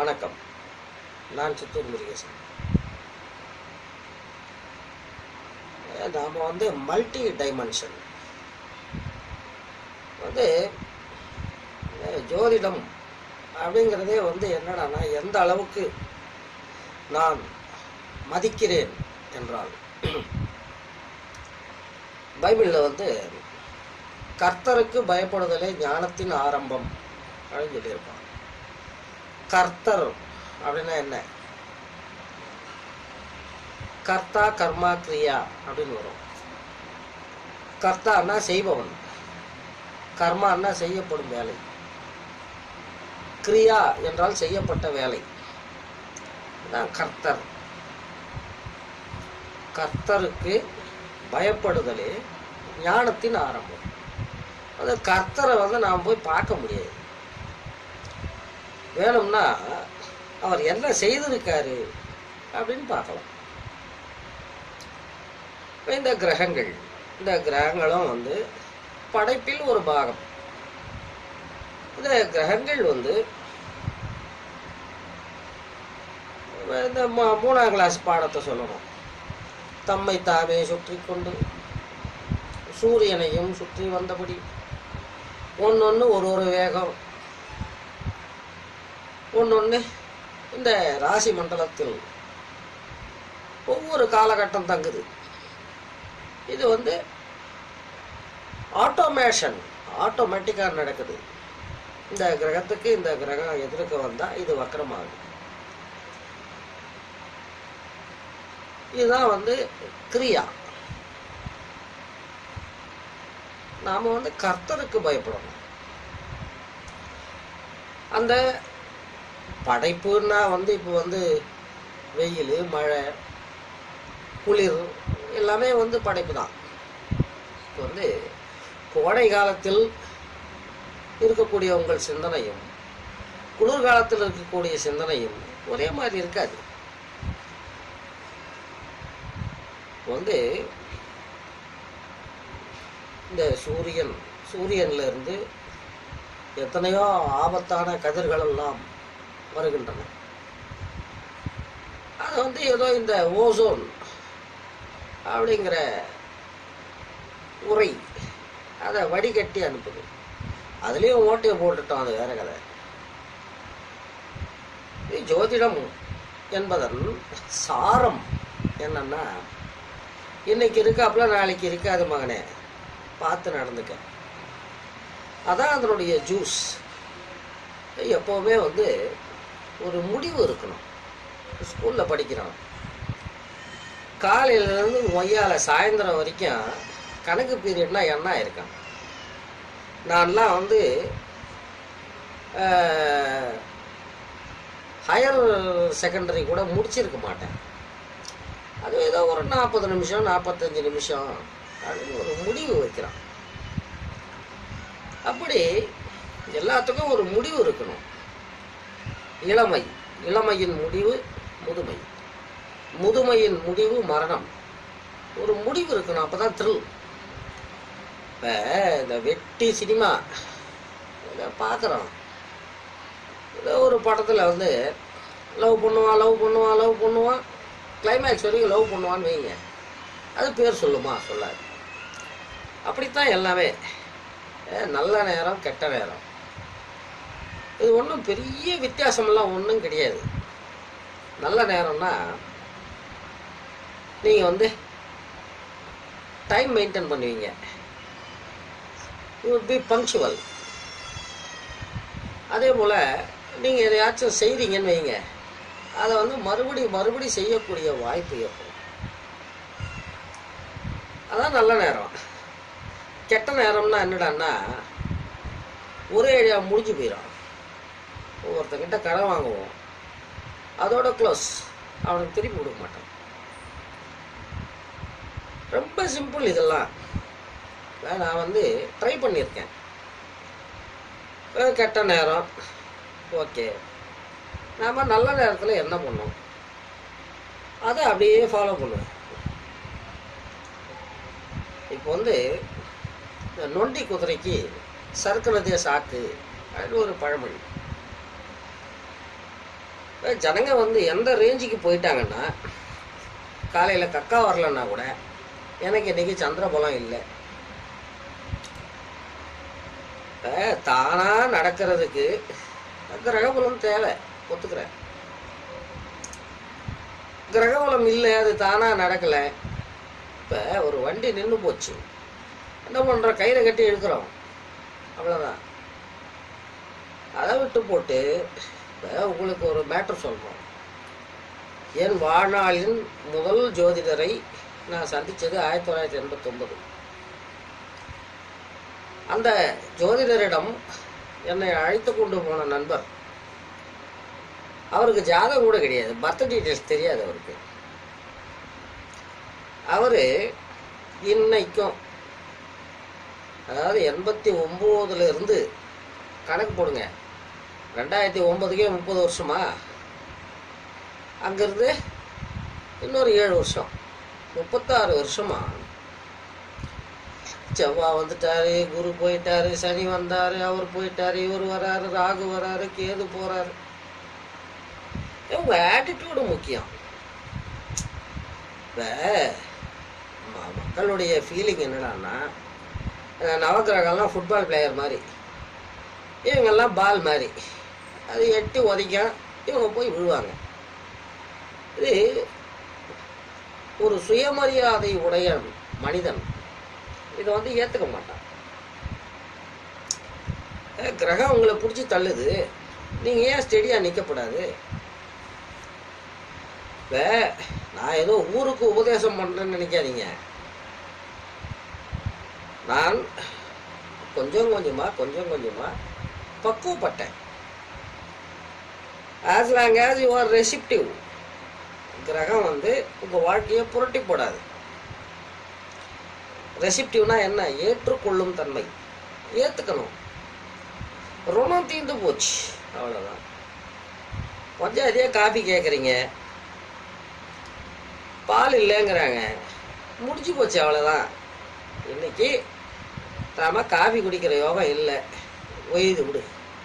வணக்கம் நான் சித்தூர் முருகேசன் நாம் வந்து மல்டி டைமென்ஷன் வந்து அஹ், ஜோதிடம் அப்படிங்கிறதே வந்து என்னடான்னா எந்த அளவுக்கு நான் மதிக்கிறேன் என்றால் பைபிளில் வந்து கர்த்தருக்கு பயப்படுதலே ஞானத்தின் ஆரம்பம் அப்படின்னு சொல்லியிருப்பான் கர்த்தர் அப்படின்னா என்ன கர்த்தா கர்மா கிரியா அப்படின்னு வரும் கர்த்தான்னா செய்பவன் கர்மான்னா செய்யப்படும் வேலை கிரியா என்றால் செய்யப்பட்ட வேலை அதான் கர்த்தர் கர்த்தருக்கு பயப்படுதலே ஞானத்தின் ஆரம்பம் அது கர்த்தரை வந்து நாம் போய் பார்க்க முடியாது வேணும்னா அவர் என்ன செய்திருக்காரு அப்படின்னு பார்க்கலாம் இப்ப இந்த கிரகங்கள் இந்த கிரகங்களும் வந்து படைப்பில் ஒரு பாகம் இந்த கிரகங்கள் வந்து இந்த மூ- மூணாம் கிளாஸ் பாடத்தை சொல்லணும் தம்மை தாமே சுற்றி கொண்டு சூரியனையும் சுற்றி வந்தபடி ஒன்னொன்று ஒரு ஒரு வேகம் ஒன்னொன்று இந்த ராசி மண்டலத்தில் ஒவ்வொரு காலகட்டம் தங்குது இது வந்து ஆட்டோமேஷன் ஆட்டோமேட்டிக்காக நடக்குது இந்த கிரகத்துக்கு இந்த கிரகம் எதிர்க்க வந்தால் இது வக்கரமாகுது இதுதான் வந்து கிரியா நாம வந்து கர்த்தருக்கு பயப்படணும் அந்த படைப்புன்னா வந்து இப்போ வந்து வெயில் மழை குளிர் எல்லாமே வந்து படைப்பு தான் இப்போ வந்து கோடை காலத்தில் இருக்கக்கூடிய உங்கள் சிந்தனையும் குளிர்காலத்தில் இருக்கக்கூடிய சிந்தனையும் ஒரே மாதிரி இருக்காது வந்து இந்த சூரியன் சூரியன்ல இருந்து எத்தனையோ ஆபத்தான கதிர்கள் எல்லாம் வருகின்றன அது வந்து ஏதோ இந்த ஓசோன் அப்படிங்கிற உரை அதை வடிகட்டி அனுப்புது அதுலேயும் ஓட்டையை போட்டுட்டோம் அது வேற கதை இது ஜோதிடம் என்பதன் சாரம் என்னன்னா இன்னைக்கு இருக்காப்புல நாளைக்கு இருக்காது மகனே பார்த்து நடந்துக்க அதான் அதனுடைய ஜூஸ் எப்போவுமே வந்து ஒரு முடிவு இருக்கணும் ஸ்கூலில் படிக்கிறோம் காலையிலேருந்து மொய்யால சாயந்தரம் வரைக்கும் கணக்கு பீரியட்னா என்ன இருக்கான் நான்லாம் வந்து ஹையர் செகண்டரி கூட முடிச்சிருக்க மாட்டேன் அது ஏதோ ஒரு நாற்பது நிமிஷம் நாற்பத்தஞ்சு நிமிஷம் அப்படின்னு ஒரு முடிவு வைக்கிறான் அப்படி எல்லாத்துக்கும் ஒரு முடிவு இருக்கணும் இளமை இளமையின் முடிவு முதுமை முதுமையின் முடிவு மரணம் ஒரு முடிவு இருக்கணும் அப்பதான் த்ரில் இப்போ இந்த வெட்டி சினிமா இதை பார்க்குறோம் ஏதோ ஒரு படத்தில் வந்து லவ் பண்ணுவான் லவ் பண்ணுவான் லவ் பண்ணுவான் கிளைமேக்ஸ் வரைக்கும் லவ் பண்ணுவான்னு வைங்க அது பேர் சொல்லுமா சொல்லாது அப்படித்தான் எல்லாமே ஏ, நல்ல நேரம் கெட்ட நேரம் இது ஒன்றும் பெரிய வித்தியாசமெல்லாம் ஒன்றும் கிடையாது நல்ல நேரம்னா நீங்கள் வந்து டைம் மெயின்டைன் பண்ணுவீங்க யூ பி பங்க்சுவல் அதே போல் நீங்கள் எதையாச்சும் செய்கிறீங்கன்னு வைங்க அதை வந்து மறுபடி மறுபடி செய்யக்கூடிய வாய்ப்பு ஏற்படும் அதான் நல்ல நேரம் கெட்ட நேரம்னா என்னடான்னா ஒரே அழியா முடிஞ்சு போயிடும் ஒருத்தங்கிட்ட கடன் வாங்குவோம் அதோட க்ளோஸ் அவனுக்கு திருப்பி கொடுக்க மாட்டான் ரொம்ப சிம்பிள் இதெல்லாம் இப்ப நான் வந்து ட்ரை பண்ணியிருக்கேன் அஹ் கெட்ட நேரம் ஓகே நாம் நல்ல நேரத்தில் என்ன பண்ணோம் அதை அப்படியே ஃபாலோ பண்ணுவேன் இப்போ வந்து இந்த நொண்டி குதிரைக்கு சறுக்குனதே சாக்கு அப்படின்னு ஒரு பழமொழி இப்ப ஜனங்க வந்து எந்த ரேஞ்சுக்கு போயிட்டாங்கன்னா காலையில் கக்கா வரலன்னா கூட எனக்கு இன்னைக்கு சந்திரபலம் இல்லை இப்ப தானா நடக்கிறதுக்கு கிரகபலம் தேவை ஒத்துக்கிறேன் கிரகபலம் இல்லை அது தானா நடக்கல இப்ப ஒரு வண்டி நின்று போச்சு என்ன பண்றோம் கையில கட்டி இழுக்கிறோம் அவ்வளவுதான் அதை விட்டு போட்டு இப்ப உங்களுக்கு ஒரு மேட்ரு சொல்றோம் என் வாழ்நாளின் முதல் ஜோதிடரை நான் சந்திச்சது ஆயிரத்தி தொள்ளாயிரத்தி எண்பத்தொன்பது அந்த ஜோதிடரிடம் என்னை அழைத்து கொண்டு போன நண்பர் அவருக்கு ஜாதகம் கூட கிடையாது பர்த் டீட்டெயில்ஸ் தெரியாது அவருக்கு அவரு இன்னைக்கும் அதாவது எண்பத்தி ஒம்போதுல இருந்து கணக்கு போடுங்க ரெண்டாயிரத்தி ஒன்பதுக்கே முப்பது வருஷமா அங்கிருந்து இன்னொரு ஏழு வருஷம் முப்பத்தாறு வருஷமா செவ்வாய் வந்துட்டாரு குரு போயிட்டாரு சனி வந்தாரு அவர் போயிட்டாரு இவர் வராரு ராகு வராரு கேது போறாரு உங்க ஆட்டிடியூடு முக்கியம் இப்ப ம- மக்களுடைய ஃபீலிங் என்னடான்னா அஹ் நவக்கிரகம்லாம் ஃபுட்பால் பிளேயர் மாதிரி இவங்கெல்லாம் பால் மாதிரி அது எட்டி உதைக்கும் இவங்க போய் விழுவாங்க இது ஒரு சுயமரியாதை உடைய மனிதன் இதை வந்து ஏத்துக்க மாட்டான் அஹ் கிரகம் உங்களை பிடிச்சி தள்ளுது நீங்க ஏன் ஸ்டெடியா நிக்கப்படாது இப்ப நான் ஏதோ ஊருக்கு உபதேசம் பண்றேன்னு நினைக்காதீங்க நான் கொஞ்சம் கொஞ்சமா கொஞ்சம் கொஞ்சமா பக்குவப்பட்டேன் as long as you are receptive கிரகம் வந்து உங்க வாழ்க்கையை புரட்டி போடாது ரெசிப்டிவ்னா என்ன ஏற்றுக்கொள்ளும் தன்மை ஏத்துக்கணும் ருணம் தீர்ந்து போச்சு அவ்வளவுதான் கொஞ்சம் அதே காபி கேட்குறீங்க பால் இல்லைங்கிறாங்க முடிஞ்சு போச்சு அவ்வளோதான் இன்னைக்கு நாம காபி குடிக்கிற யோகம் இல்லை ஒய்து விடு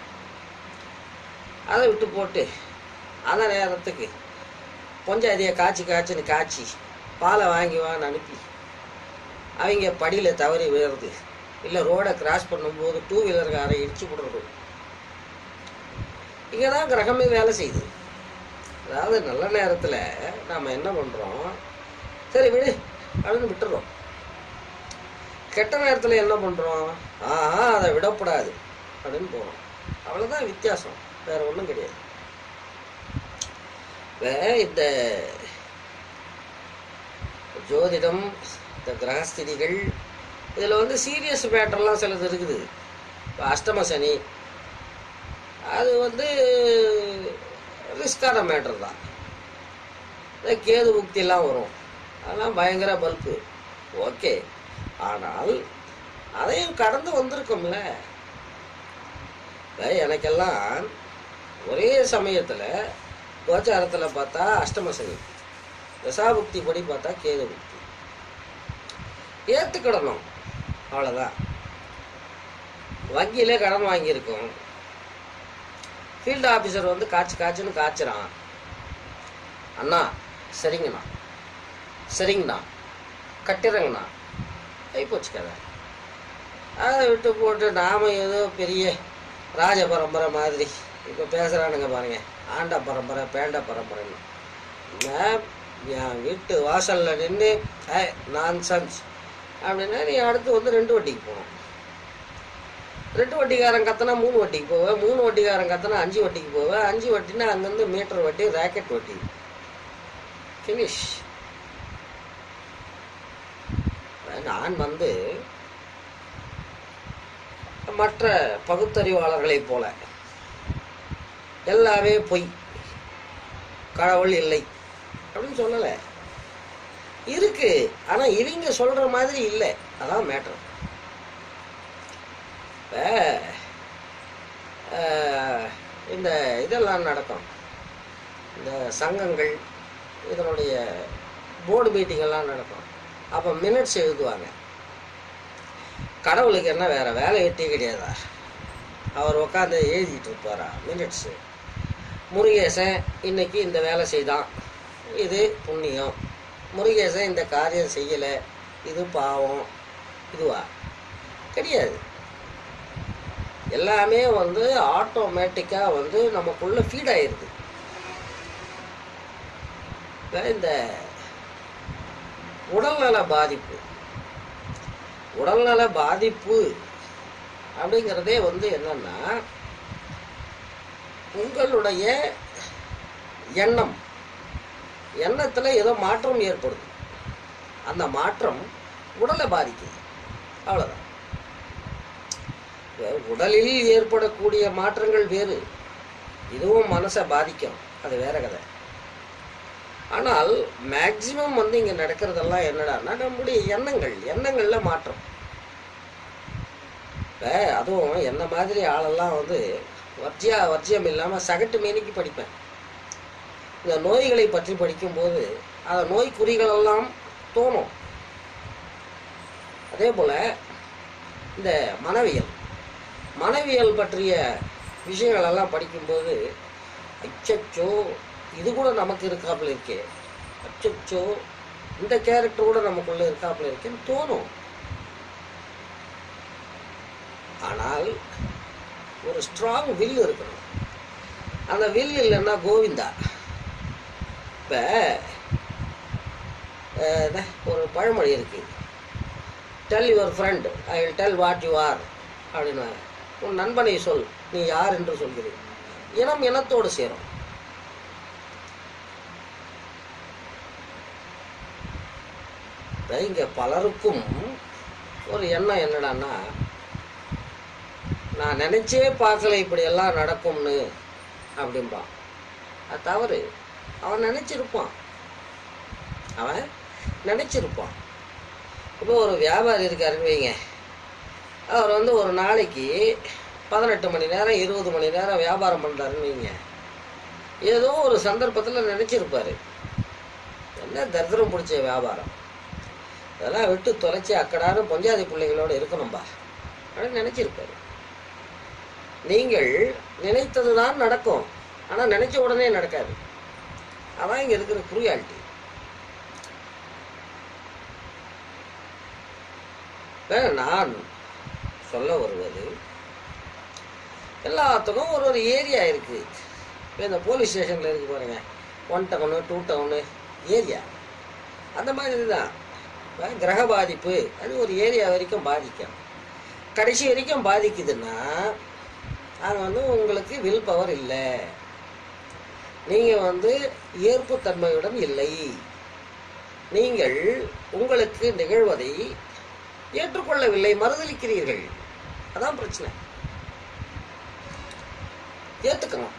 அதை விட்டு போட்டு அந்த நேரத்துக்கு கொஞ்சம் அதிக காய்ச்சி காய்ச்சின்னு காய்ச்சி பாலை வாங்கி வான்னு அனுப்பி அவங்க படியில் தவறி விழுறது இல்லை ரோடை கிராஸ் பண்ணும்போது டூ வீலர்காரை இடிச்சு விடுறது இங்கே தான் கிரகமே வேலை செய்யுது அதாவது நல்ல நேரத்தில் நாம் என்ன பண்ணுறோம் சரி விடு அப்படின்னு விட்டுறோம் கெட்ட நேரத்தில் என்ன பண்ணுறோம் ஆஹா அதை விடக்கூடாது அப்படின்னு போகிறோம் அவ்வளோதான் வித்தியாசம் வேற ஒன்றும் கிடையாது இப்ப இந்த ஜோதிடம் இந்த கிரகஸ்திதிகள் இதில் வந்து சீரியஸ் மேட்டர்லாம் சிலது இருக்குது இப்போ அஷ்டம சனி அது வந்து ரிஸ்கான மேட்டர் தான் இந்த கேது புக்திலாம் வரும் அதெல்லாம் பயங்கர பல்பு ஓகே ஆனால் அதையும் கடந்து வந்திருக்கோம்ல இப்ப எனக்கெல்லாம் ஒரே சமயத்தில் கோச்சாரத்தில் பார்த்தா அஷ்டம சனி தசாபுக்தி படி பார்த்தா கேது புக்தி ஏற்றுக்கிடணும் அவ்வளோதான் வங்கியிலே கடன் வாங்கியிருக்கோம் ஃபீல்டு ஆஃபீஸர் வந்து காய்ச்சி காய்ச்சுன்னு காய்ச்சுறான் அண்ணா சரிங்கண்ணா சரிங்கண்ணா கட்டிடுறேங்கண்ணா போச்சு கதை அதை விட்டு போட்டு நாம ஏதோ பெரிய ராஜ பரம்பரை மாதிரி இப்போ பேசுகிறானுங்க பாருங்க ஆண்ட பரம்பரை பேண்ட பரம்பரைன்னு நான் என் வீட்டு வாசலில் நின்று ஏ நான் சன்ஸ் அப்படின்னா நீ அடுத்து வந்து ரெண்டு வட்டிக்கு போகணும் ரெண்டு வட்டிக்காரன் கத்தனா மூணு வட்டிக்கு போவேன் மூணு வட்டிக்காரன் கத்தனா அஞ்சு வட்டிக்கு போவேன் அஞ்சு வட்டினா அங்கேருந்து மீட்டர் வட்டி ராக்கெட் வட்டி ஃபினிஷ் நான் வந்து மற்ற பகுத்தறிவாளர்களைப் போல எல்லாமே பொய் கடவுள் இல்லை அப்படின்னு சொல்லலை இருக்கு ஆனா இவங்க சொல்ற மாதிரி இல்லை அதான் மேட்டர் இப்ப ஆஹ், இந்த இதெல்லாம் நடக்கும் இந்த சங்கங்கள் இதனுடைய போர்டு மீட்டிங் எல்லாம் நடக்கும் அப்போ மினிட்ஸ் எழுதுவாங்க கடவுளுக்கு என்ன வேற வேலை வெட்டி கிடையாதா அவர் உட்காந்து எழுதிட்டு இருப்பாரா மினிட்ஸு முருகேசன் இன்னைக்கு இந்த வேலை செய்தான் இது புண்ணியம் முருகேசன் இந்த காரியம் செய்யலை இது பாவம் இதுவா கிடையாது எல்லாமே வந்து ஆட்டோமேட்டிக்காக வந்து நமக்குள்ள ஃபீட் ஆயிருது இப்ப இந்த உடல்நல பாதிப்பு உடல்நல பாதிப்பு அப்படிங்கிறதே வந்து என்னன்னா உங்களுடைய எண்ணம் எண்ணத்தில் ஏதோ மாற்றம் ஏற்படுது அந்த மாற்றம் உடலை பாதிக்குது அவ்வளோதான் இப்ப உடலில் ஏற்படக்கூடிய மாற்றங்கள் வேறு இதுவும் மனசை பாதிக்கும் அது வேற கதை ஆனால் மேக்சிமம் வந்து இங்கே நடக்கிறதெல்லாம் என்னடான்னா நம்முடைய எண்ணங்கள் எண்ணங்களில் மாற்றம் இப்போ அதுவும் என்ன மாதிரி ஆளெல்லாம் வந்து வர்ஜியா வர்ஜியம் இல்லாமல் சகட்டு மேனிக்கு படிப்பேன் இந்த நோய்களை பற்றி படிக்கும்போது அந்த நோய் குறிகளெல்லாம் தோணும் அதே போல் இந்த மனவியல் மனவியல் பற்றிய விஷயங்களெல்லாம் படிக்கும்போது அச்சச்சோ இது கூட நமக்கு இருக்காப்புல இருக்கே அச்சச்சோ இந்த கேரக்டர் கூட நமக்குள்ள இருக்காப்புல இருக்கேன்னு தோணும் ஆனால் ஒரு ஸ்ட்ராங் வில் இருக்கணும் அந்த வில் இல்லைன்னா கோவிந்தா இப்போ ஒரு பழமொழி இருக்கு tell your friend I will tell what you are அப்படின்னு உன் நண்பனை சொல் நீ யார் என்று சொல்கிறேன் இனம் இனத்தோடு சேரும் இப்ப இங்க பலருக்கும் ஒரு எண்ணம் என்னடான்னா நான் நினைச்சே பார்க்கல இப்படி எல்லாம் நடக்கும்னு அப்படிம்பான் அது தவறு அவன் நினைச்சிருப்பான் அவன் நினைச்சிருப்பான் இப்போ ஒரு வியாபாரி இருக்காருன்னு வைங்க அவர் வந்து ஒரு நாளைக்கு பதினெட்டு மணி நேரம் இருபது மணி நேரம் வியாபாரம் பண்ணுறாருன்னு வைங்க ஏதோ ஒரு சந்தர்ப்பத்தில் நினச்சிருப்பாரு என்ன தரித்திரம் பிடிச்ச வியாபாரம் இதெல்லாம் விட்டு தொலைச்சி அக்கடான பொஞ்சாதி பிள்ளைகளோடு இருக்கணும்பா அப்படின்னு நினச்சிருப்பாரு நீங்கள் நினைத்தது தான் நடக்கும் ஆனால் நினைச்ச உடனே நடக்காது அதான் இங்கே இருக்கிற குரியாலிட்டி நான் சொல்ல வருவது எல்லாத்துக்கும் ஒரு ஒரு ஏரியா இருக்கு இப்போ இந்த போலீஸ் ஸ்டேஷனில் இருக்கு பாருங்க one town two town area அந்த மாதிரி தான் இப்ப கிரக பாதிப்பு அது ஒரு ஏரியா வரைக்கும் பாதிக்கும் கடைசி வரைக்கும் பாதிக்குதுன்னா அது வந்து உங்களுக்கு வில் பவர் இல்லை நீங்கள் வந்து ஏற்புத்தன்மையுடன் இல்லை நீங்கள் உங்களுக்கு நிகழ்வதை ஏற்றுக்கொள்ளவில்லை மறுதளிக்கிறீர்கள் அதான் பிரச்சனை ஏத்துக்கணும்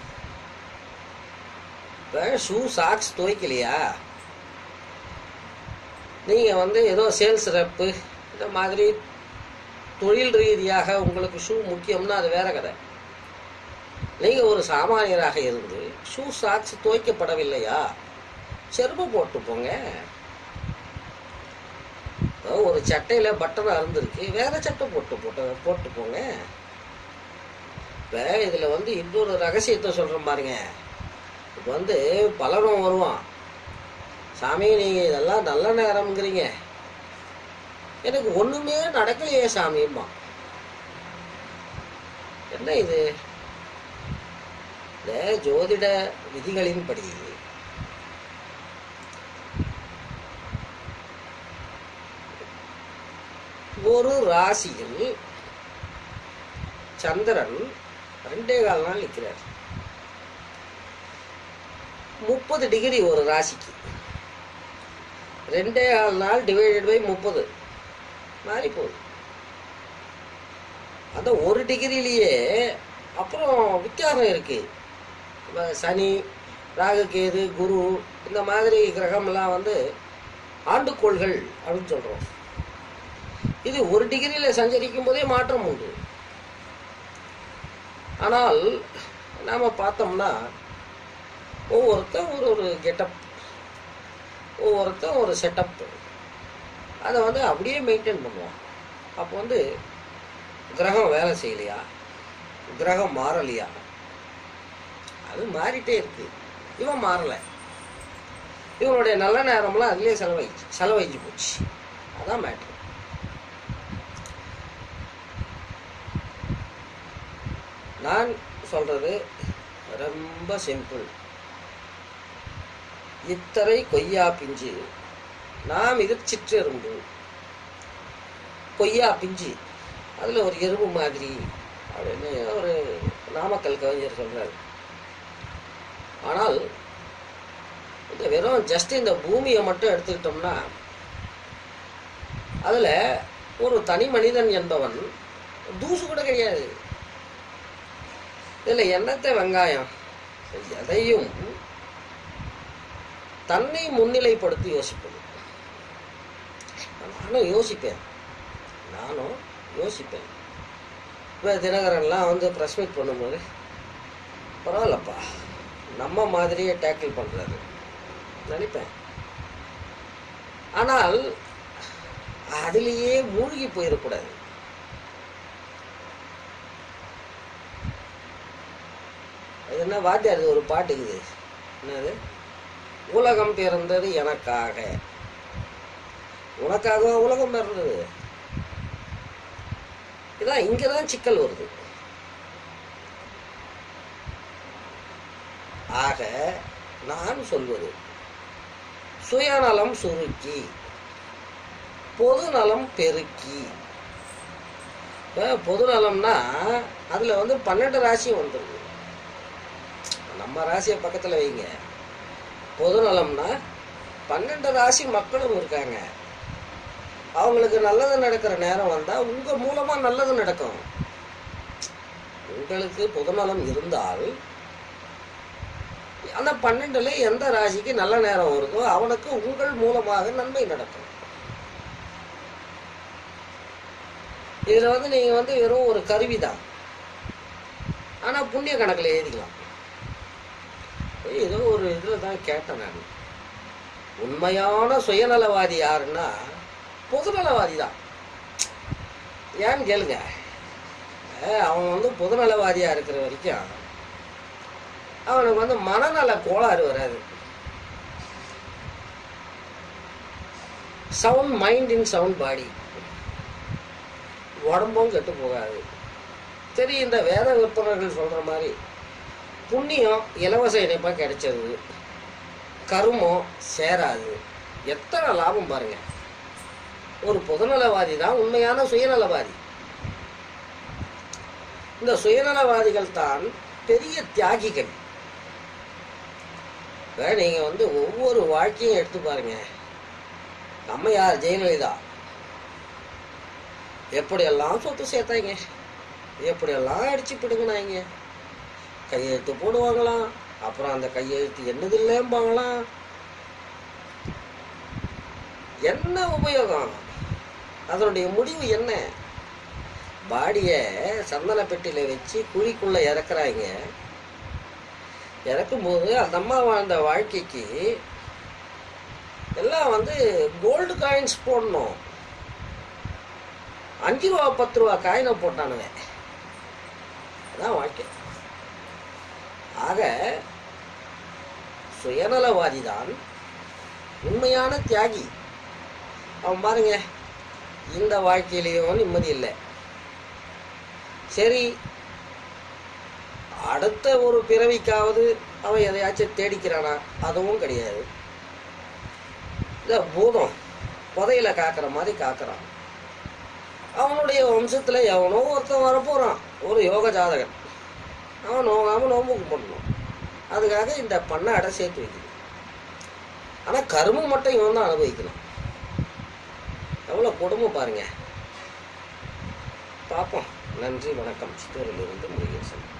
இப்போ ஷூ சாக்ஸ் துவைக்கலையா நீங்க வந்து ஏதோ சேல்ஸ் ரெப்பு இந்த மாதிரி தொழில் ரீதியாக உங்களுக்கு ஷூ முக்கியம்னா அது வேற கதை நீங்க ஒரு சாமானியராக இருந்து ஷூ சாக்ஸ் துவைக்கப்படவில்லையா செருப்பு போட்டு போங்க இப்போ ஒரு சட்டையில பட்டன் அறுந்திருக்கு வேற சட்டை போட்டு போட்டு போட்டு போங்க இப்போ இதுல வந்து இன்னொரு ரகசியத்தை சொல்றேன் பாருங்க இப்போ வந்து பலரும் வருவான் சாமி நீங்க இதெல்லாம் நல்ல நேரம்ங்கிறீங்க எனக்கு ஒண்ணுமே நடக்கலையே சாமிம்மா என்ன இது இந்த ஜோதிட விதிகளின்படி ஒரு ராசியில் சந்திரன் ரெண்டே கால் நாள் நிற்கிறார் முப்பது டிகிரி ஒரு ராசிக்கு ரெண்டே கால் நாள் டிவைடட் பை முப்பது மாறி போகுது அந்த ஒரு டிகிரிலேயே அப்புறம் வித்தியாசம் இருக்கு இப்ப சனி ராகு கேது குரு இந்த மாதிரி கிரகம்லாம் வந்து ஆண்டுகோள்கள் அப்படின்னு சொல்றோம் இது ஒரு டிகிரியில சஞ்சரிக்கும் போதே மாற்றம் உண்டு ஆனால் நாம பார்த்தோம்னா ஒவ்வொருத்தன் ஒரு ஒரு கெட்டப் ஒவ்வொருத்தன் ஒரு செட்டப் அதை வந்து அப்படியே மெயின்டைன் பண்ணுவான் அப்போ வந்து கிரகம் வேலை செய்யலையா கிரகம் மாறலையா அது மாறிட்டே இருக்கு இவன் மாறல இவனுடைய நல்ல நேரம்லாம் அதுலயே செலவாயிடுச்சு செலவழிஞ்சு போச்சு அதான் மேட்ரு நான் சொல்றது ரொம்ப சிம்பிள் இத்தரை கொய்யா பிஞ்சு நாம் இது சிற்றெரும்பு கொய்யா பிஞ்சு அதுல ஒரு எறும்பு மாதிரி அப்படின்னு ஒரு நாமக்கல் கவிஞர் சொல்றாரு ஆனால் இந்த வெறும் ஜஸ்ட் இந்த பூமியை மட்டும் எடுத்துக்கிட்டோம்னா அதுல ஒரு தனி மனிதன் என்பவன் தூசு கூட கிடையாது இதுல என்னத்தை வெங்காயம் எதையும் தன்னை முன்னிலைப்படுத்தி யோசிப்பது நானும் யோசிப்பேன் நானும் யோசிப்பேன் இப்போ தினகரன்லாம் வந்து ப்ரெஸ் மீட் பண்ணும்போது பரவாயில்லப்பா நம்ம மாதிரியே டேக்கிள் பண்ணுறாரு நினைப்பேன் ஆனால் அதிலேயே மூழ்கி போயிடக்கூடாது அது என்ன வாத்தியார் இது ஒரு பாட்டுக்குது என்னது உலகம் பிறந்தது எனக்காக உனக்காக உலகம் பிறந்தது இதான் இங்கதான் சிக்கல் வருது ஆக நான் சொல்வது சுயநலம் சுருக்கி பொது நலம் பெருக்கி இப்போ பொது நலம்னா அதில் வந்து பன்னெண்டு ராசியும் வந்துடுது நம்ம ராசியை பக்கத்தில் வைங்க பொது நலம்னா பன்னெண்டு ராசி மக்களும் இருக்காங்க அவங்களுக்கு நல்லது நடக்கிற நேரம் வந்தால் உங்கள் மூலமாக நல்லது நடக்கும் உங்களுக்கு பொதுநலம் இருந்தால் அந்த பன்னெண்டுல எந்த ராசிக்கு நல்ல நேரம் வருதோ அவனுக்கு உங்கள் மூலமாக நன்மை நடக்கும் இதுல வந்து நீங்க வந்து வெறும் ஒரு கருவி தான் ஆனா புண்ணிய கணக்குல எழுதிக்கலாம் ஏதோ ஒரு இதுல தான் கேட்டேன் நான் உண்மையான சுயநலவாதி யாருன்னா பொதுநலவாதி தான் ஏன்னு கேளுங்க அஹ் அவன் வந்து பொதுநலவாதியா இருக்கிற வரைக்கும் அவனுக்கு வந்து மனநல கோளாறு வராது sound mind in sound body உடம்பும் கெட்டு போகாது சரி இந்த வேத விற்பனர்கள் சொல்ற மாதிரி புண்ணியம் இலவச இணைப்பா கிடைச்சது கருமம் சேராது எத்தனை லாபம் பாருங்க ஒரு பொதுநலவாதி தான் உண்மையான சுயநலவாதி இந்த சுயநலவாதிகள் தான் பெரிய தியாகிகள் இப்ப நீங்க வந்து ஒவ்வொரு வாழ்க்கையும் எடுத்து பாருங்க நம்ம யார் ஜெயலலிதா எப்படியெல்லாம் சொத்து சேர்த்தாங்க எப்படியெல்லாம் அடிச்சு பிடுங்கினாங்க கையெழுத்து போடுவாங்களாம் அப்புறம் அந்த கையெழுத்து என்னது இல்லைம்பாங்களாம் என்ன உபயோகம் அதனுடைய முடிவு என்ன பாடிய சந்தன பெட்டியில வச்சு குழிக்குள்ள இறக்குறாங்க இறக்கும்போது அந்த அம்மா வாழ்ந்த வாழ்க்கைக்கு எல்லாம் வந்து கோல்டு காயின்ஸ் போடணும் அஞ்சு ரூபா பத்து ரூபா காயினை போட்டானுங்க அதான் வாழ்க்கை ஆக சுயநலவாதி தான் உண்மையான தியாகி அவன் பாருங்க இந்த வாழ்க்கையிலையும் நிம்மதி இல்லை சரி அடுத்த ஒரு பிறவிக்காவது அவன் எதையாச்சும் தேடிக்கிறானா அதுவும் கிடையாது இந்த பூதம் புதையில காக்கிற மாதிரி காக்குறான் அவனுடைய வம்சத்துல எவனோ ஒருத்தன் வரப்போறான் ஒரு யோக ஜாதகன் அவன் நோகாம நோம்புக்கு பண்ணணும் அதுக்காக இந்த பண்ணாடை சேர்த்து வைக்கணும் ஆனா கருமம் மட்டும் இவன் தான் அனுபவிக்கணும் எவ்வளவு கொடுமை பாருங்க பார்ப்போம் நன்றி வணக்கம் சித்தூரிலிருந்து முருகேசன்